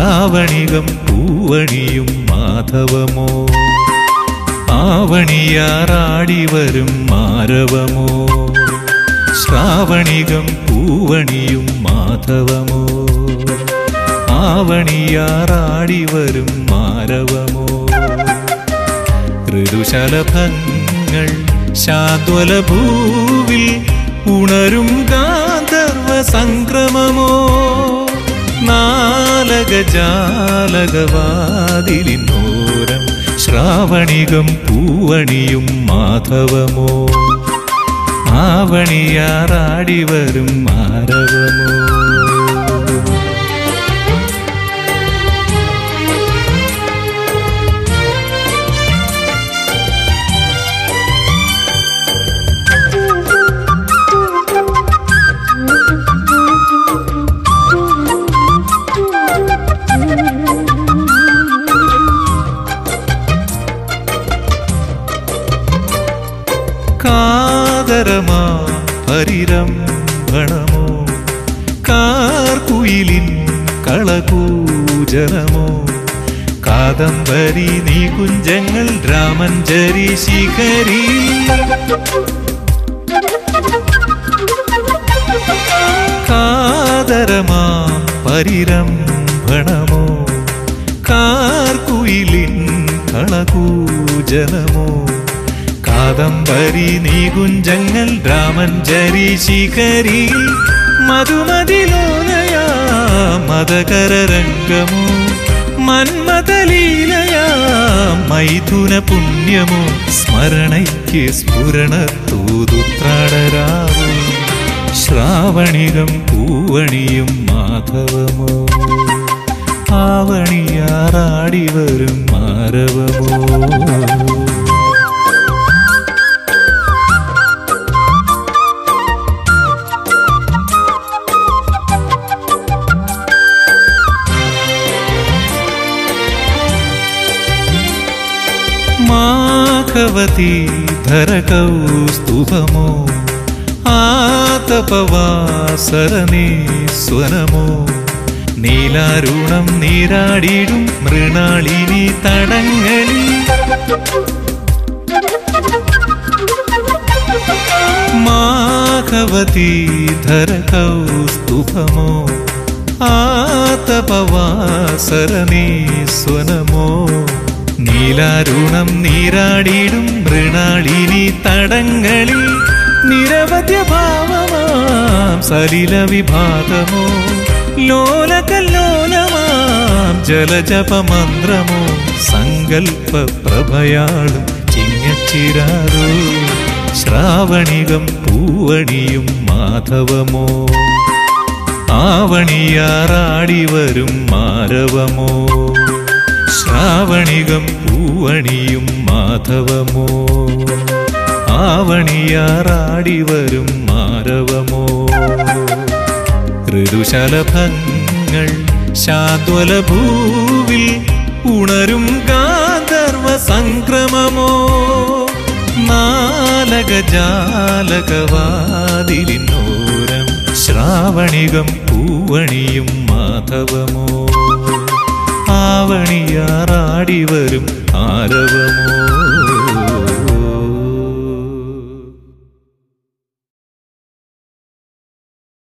ശ്രാവണികം പൂവണിയും മാധവമോ ആവണിയാറാടി വരും മാരവമോ ശ്രാവണികം പൂവണിയും മാധവമോ ആവണിയാറാടി വരും മാരവമോ ഋതുശലഭങ്ങൾ ശാദ്വല ഭൂവിൽ ഉണരും ഗാന്ധർവ സംക്രമമോ നാലകജാലകവാതിലിനോരം ശ്രാവണികം പൂവണിയും മാധവമോ ആവണിയാറാടി വരും മാരവമോ കാതരമാ പരിരംഭണമോ കാർക്കുയിലിൻ കളകൂജനമോ കാദംബരി നീ കുഞ്ചങ്ങൾ രാമഞ്ചരി ശിഖരി കാതരമാ പരിരംഭണമോ കാർക്കുയിലിൻ കളകൂജനമോ കാദംബരി നീ കുഞ്ചങ്ങൾ രാമഞ്ചരി ശിഖരി മധുമതിലോലയാ മതകരരംഗമോ മന്മതലീലയാ മൈഥുന പുണ്യമോ സ്മരണയ്ക്ക് സ്ഫുരണ തൂതുത്രാടരാവോ ശ്രാവണികം പൂവണിയും മാധവമോ ആവണിയാറാടി വരും മാരവമോ മാഘവതി ധരകൗസ്തുഭമോ ആതപവാസരനീ സ്വനമോ നീലാരുണം നീരാടിടും മൃണാളിനി തടങ്ങളിൽ മാഘവതി ധരകൗസ്തുഭമോ ആതപവാസരനീ സ്വനമോ നീലാരുണം നീരാടിടും മൃണാളിനി തടങ്ങളിൽ നിരവധ്യ ഭാവമാം സലില വിഭാഗമോ ലോലകല്ലോലമാം ജലജപമന്ത്രമോ സങ്കൽപ്പ പ്രഭയാളും ചിങ്ങച്ചിരാറോ ശ്രാവണികം പൂവണിയും മാധവമോ ആവണിയാറാടി വരും മാരവമോ ശ്രാവണികം പൂവണിയും മാധവമോ ആവണിയാറാടി വരും മാരവമോ ഋതുശലഭങ്ങൾ ശാദ്വല ഭൂവിൽ ഉണരും ഗാന്ധർവ സംക്രമമോ നാലകജാലകവാതിലിനോരം ശ്രാവണികം പൂവണിയും മാധവമോ ആവണിയാറാടി വരും ആരവമോ